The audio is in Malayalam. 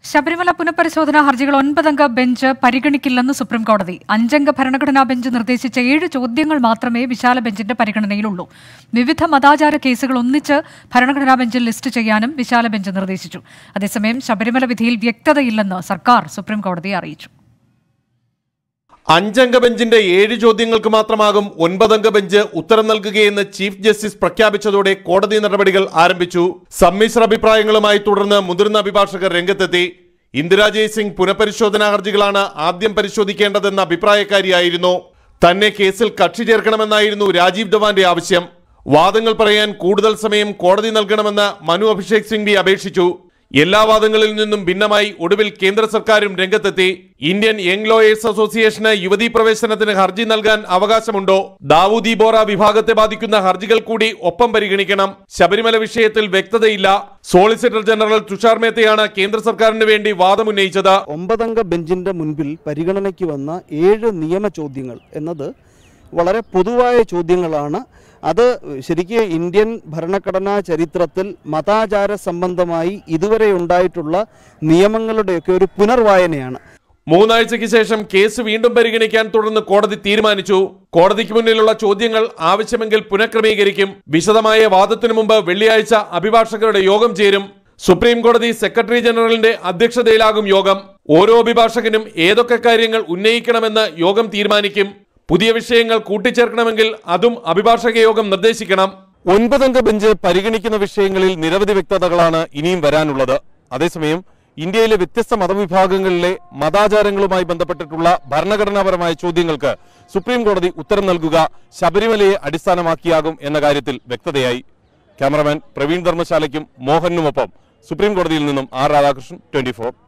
ശബരിമല പുനഃപരിശോധനാ ഹർജികൾ ഒൻപതംഗ ബെഞ്ച് പരിഗണിക്കില്ലെന്ന് സുപ്രീംകോടതി അഞ്ചംഗ ഭരണഘടനാ ബെഞ്ച് നിർദ്ദേശിച്ച ഏഴ് ചോദ്യങ്ങൾ മാത്രമേ വിശാല ബെഞ്ചിന്റെ പരിഗണനയിലുള്ളൂ വിവിധ മതാചാര കേസുകൾ ഒന്നിച്ച് ഭരണഘടനാ ബെഞ്ചിൽ ലിസ്റ്റ് ചെയ്യാനും വിശാല ബെഞ്ച് നിർദ്ദേശിച്ചു അതേസമയം ശബരിമല വിധിയിൽ വ്യക്തതയില്ലെന്ന് സർക്കാർ സുപ്രീംകോടതിയെ അറിയിച്ചു അഞ്ചംഗ ബെഞ്ചിന്റെ ഏഴ് ചോദ്യങ്ങൾക്ക് മാത്രമാകും ഒൻപതംഗ ബെഞ്ച് ഉത്തരം നൽകുകയെന്ന് ചീഫ് ജസ്റ്റിസ് പ്രഖ്യാപിച്ചതോടെ കോടതി നടപടികൾ ആരംഭിച്ചു സമ്മിശ്ര അഭിപ്രായങ്ങളുമായി തുടർന്ന് മുതിർന്ന അഭിഭാഷകർ രംഗത്തെത്തി ഇന്ദിരാ ജയ്സിംഗ് പുനഃപരിശോധനാ ഹർജികളാണ് ആദ്യം പരിശോധിക്കേണ്ടതെന്ന അഭിപ്രായക്കാരിയായിരുന്നു തന്നെ കേസിൽ കക്ഷി ചേർക്കണമെന്നായിരുന്നു രാജീവ് ധവാന്റെ ആവശ്യം വാദങ്ങൾ പറയാൻ കൂടുതൽ സമയം കോടതി നൽകണമെന്ന് മനു അഭിഷേക് സിംഗ്വി അപേക്ഷിച്ചു എല്ലാ വാദങ്ങളിൽ നിന്നും ഭിന്നമായി ഒടുവിൽ കേന്ദ്ര സർക്കാരും രംഗത്തെത്തി ഇന്ത്യൻ യങ് ലോയേഴ്സ് അസോസിയേഷന് യുവതീ പ്രവേശനത്തിന് ഹർജി നൽകാൻ അവകാശമുണ്ടോ ദാവൂദി ബോറ വിഭാഗത്തെ ബാധിക്കുന്ന ഹർജികൾ കൂടി ഒപ്പം പരിഗണിക്കണം ശബരിമല വിഷയത്തിൽ വ്യക്തതയില്ല സോളിസിറ്റർ ജനറൽ തുഷാർ മേത്തയാണ് കേന്ദ്ര സർക്കാരിന് വേണ്ടി വാദമുന്നയിച്ചത് ഒമ്പതംഗ ബെഞ്ചിന്റെ മുൻപിൽ പരിഗണനയ്ക്ക് വന്ന ഏഴ് നിയമ ചോദ്യങ്ങൾ എന്നത് വളരെ പൊതുവായ ചോദ്യങ്ങളാണ് അത് ശരിക്ക് ഇന്ത്യൻ ഭരണഘടനാ ചരിത്രത്തിൽ മതാചാര സംബന്ധമായി ഇതുവരെ ഉണ്ടായിട്ടുള്ള നിയമങ്ങളുടെയൊക്കെ ഒരു പുനർവായനയാണ് മൂന്നാഴ്ചയ്ക്ക് ശേഷം കേസ് വീണ്ടും പരിഗണിക്കാൻ തുടർന്ന് കോടതി തീരുമാനിച്ചു കോടതിക്ക് മുന്നിലുള്ള ചോദ്യങ്ങൾ ആവശ്യമെങ്കിൽ പുനഃക്രമീകരിക്കും വിശദമായ വാദത്തിനു മുമ്പ് വെള്ളിയാഴ്ച അഭിഭാഷകരുടെ യോഗം ചേരും സുപ്രീം കോടതി സെക്രട്ടറി ജനറലിന്റെ അധ്യക്ഷതയിലാകും യോഗം ഓരോ അഭിഭാഷകനും ഏതൊക്കെ കാര്യങ്ങൾ ഉന്നയിക്കണമെന്ന് യോഗം തീരുമാനിക്കും പുതിയ വിഷയങ്ങൾ കൂട്ടിച്ചേർക്കണമെങ്കിൽ അതും അഭിഭാഷക യോഗം നിർദ്ദേശിക്കണം ഒൻപതംഗ ബെഞ്ച് പരിഗണിക്കുന്ന വിഷയങ്ങളിൽ നിരവധി വ്യക്തതകളാണ് ഇനിയും വരാനുള്ളത് അതേസമയം ഇന്ത്യയിലെ വ്യത്യസ്ത മതവിഭാഗങ്ങളിലെ മതാചാരങ്ങളുമായി ബന്ധപ്പെട്ടിട്ടുള്ള ഭരണഘടനാപരമായ ചോദ്യങ്ങൾക്ക് സുപ്രീം കോടതി ഉത്തരം നൽകുക ശബരിമലയെ അടിസ്ഥാനമാക്കിയാകും എന്ന കാര്യത്തിൽ വ്യക്തതയായി ക്യാമറമാൻ പ്രവീൺ ധർമ്മശാലയ്ക്കും മോഹനുമൊപ്പം സുപ്രീം കോടതിയിൽ നിന്നും ആർ രാധാകൃഷ്ണൻ ട്വന്റി